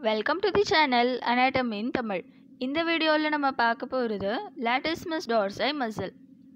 Welcome to the channel anatomy in Tamil இந்த வீடியோவில் நம்ம பார்க்க போகிறது லாட்டிஸ்மஸ் டார்சை மசில்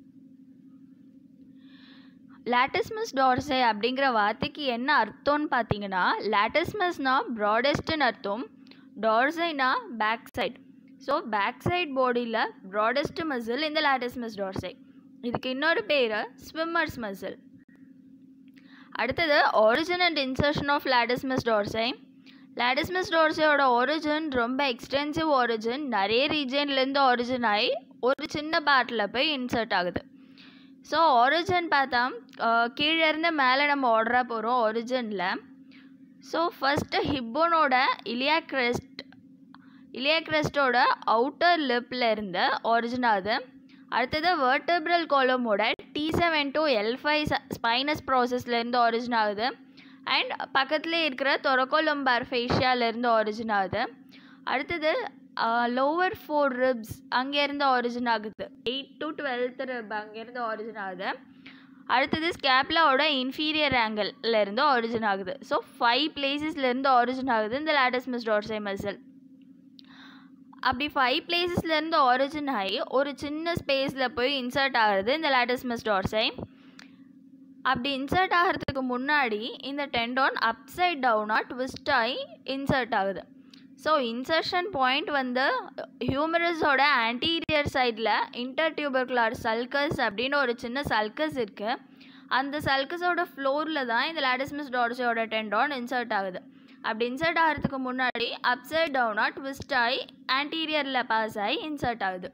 லாட்டிஸ்மஸ் டார்சை அப்படிங்கிற வார்த்தைக்கு என்ன அர்த்தம்னு பார்த்தீங்கன்னா லாட்டிஸ்மஸ்னா ப்ராடஸ்ட்னு அர்த்தம் டார்சைனா back side so back side பாடியில் ப்ராடஸ்ட் மசில் இந்த லாட்டிஸ்மஸ் டார்சை இதுக்கு இன்னொரு பேர் ஸ்விம்மர்ஸ் மசில் அடுத்தது origin and insertion of latissimus dorsi latissimus டார்சையோட ஒரிஜின் ரொம்ப எக்ஸ்டென்சிவ் ஒரிஜின் நிறைய ரீஜன்லேருந்து ஒரிஜின் ஆகி ஒரு சின்ன பார்ட்டில் போய் இன்சர்ட் ஆகுது ஸோ ஒரிஜின் பார்த்தா அஹ், கீழே இருந்து மேலே நம்ம ஆர்டராக போகிறோம் ஒரிஜினில் ஸோ ஃபஸ்ட்டு ஹிப்போனோட இலியா கிரெஸ்ட் இலியா கிரெஸ்டோட அவுட்டர் லிப்பில் இருந்து ஒரிஜின் ஆகுது அடுத்தது வெர்டபிரல் கோலமோட T seven to L five spinous ப்ராசஸ்லேருந்து ஒரிஜின் ஆகுது அண்ட் பக்கத்துலேயே இருக்கிற தொரக்கோலம்பார் ஃபேஷியாலேருந்து ஒரிஜின் ஆகுது அடுத்தது லோவர் ஃபோர் ரிப்ஸ் அங்கேருந்து ஒரிஜின் ஆகுது எயிட் டு டுவெல்த் ரிப் அங்கேருந்து ஒரிஜின் ஆகுது அடுத்தது ஸ்கேப்லாவோட இன்ஃபீரியர் ஆங்கிள்ல இருந்து ஒரிஜின் ஆகுது ஸோ ஃபைவ் பிளேசஸ்லேருந்து ஒரிஜின் ஆகுது இந்த லாட்டஸ்மஸ் டார்சை மசில் அப்படி ஃபைவ் பிளேசஸ்லேருந்து ஒரிஜின் ஆகி ஒரு சின்ன ஸ்பேஸில் போய் இன்சர்ட் ஆகுறது இந்த லாட்டஸ்மஸ் டார்சை அப்படி இன்சர்ட் ஆகிறதுக்கு முன்னாடி இந்த டெண்டோன் அப்சைட் டவுனாக ட்விஸ்ட் ஆகி இன்சர்ட் ஆகுது ஸோ இன்சர்ஷன் பாயிண்ட் வந்து ஹியூமரஸோட ஆன்டீரியர் சைடில் இன்டர் டியூபர்குலார் சல்கஸ் அப்படின்னு ஒரு சின்ன சல்கஸ் இருக்குது அந்த சல்கஸோட ஃப்ளோரில் தான் இந்த லாட்டிஸ்மஸ் டார்சையோட டெண்டோன் இன்சர்ட் ஆகுது அப்படி இன்சர்ட் ஆகிறதுக்கு முன்னாடி அப்சைட் டவுனாக ட்விஸ்ட் ஆகி ஆன்டீரியரில் பாஸ் ஆகி இன்சர்ட் ஆகுது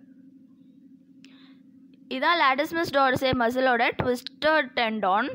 இதான் லாட்டிஸ்மஸ் டார்சே மசிலோட ட்விஸ்டட் டெண்டான்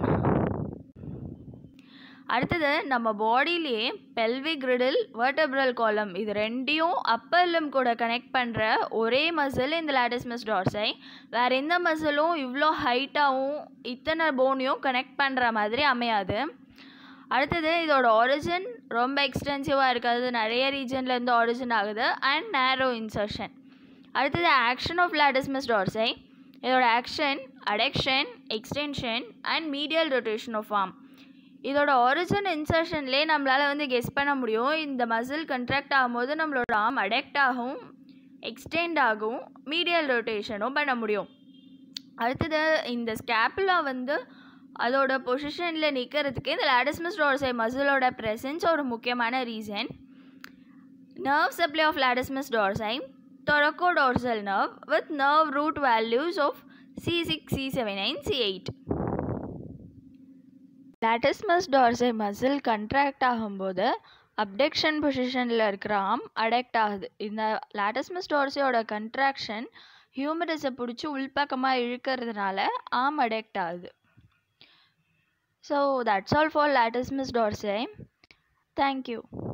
அடுத்தது நம்ம பாடியிலேயே பெல்விக் கிரிடில் வெர்டபிரல் காலம் இது ரெண்டையும் அப்பர் லிம் கூட கனெக்ட் பண்ணுற ஒரே மசில் இந்த லாட்டிஸ்மஸ் டார்சை வேறு எந்த மசிலும் இவ்வளோ ஹைட்டாகவும் இத்தனை போனையும் கனெக்ட் பண்ணுற மாதிரி அமையாது அடுத்தது இதோட ஒரிஜின் ரொம்ப எக்ஸ்டென்சிவாக இருக்காது நிறைய ரீஜன்லேருந்து ஒரிஜின் ஆகுது அண்ட் நேரோ இன்சர்ஷன் அடுத்தது ஆக்ஷன் ஆஃப் லாட்டிஸ்மஸ் டார்சை இதோட action adduction extension and medial rotation of arm இதோட ஒரிஜின் இன்சர்ஷன்லேயே நம்மளால் வந்து கெஸ் பண்ண முடியும் இந்த மசில் கண்ட்ராக்ட் ஆகும்போது நம்மளோட ஆர்ம் அடெக்ட் ஆகும் எக்ஸ்டெண்ட் ஆகும் மீடியல் ரொட்டேஷனும் பண்ண முடியும் அடுத்தது இந்த ஸ்கேப்புலா வந்து அதோட பொசிஷனில் நிற்கிறதுக்கு இந்த லாடிஸ்மஸ் டார்சை மசிலோட ப்ரெசன்ஸ் ஒரு முக்கியமான reason nerve supply of latissimus dorsi thoracodorsal nerve with nerve root values of C6, C7 and C8. Latissimus dorsi muscle contract ஆகும்போது அப்டெக்ஷன் பொசிஷனில் இருக்கிற ஆம் அடெக்ட் ஆகுது இந்த லாட்டிஸ்மஸ் டார்சையோட கண்ட்ராக்ஷன் ஹியூமரஸை பிடிச்சி உள்பக்கமாக இழுக்கிறதுனால ஆம் அடெக்ட் ஆகுது so that's all for latissimus dorsi thank you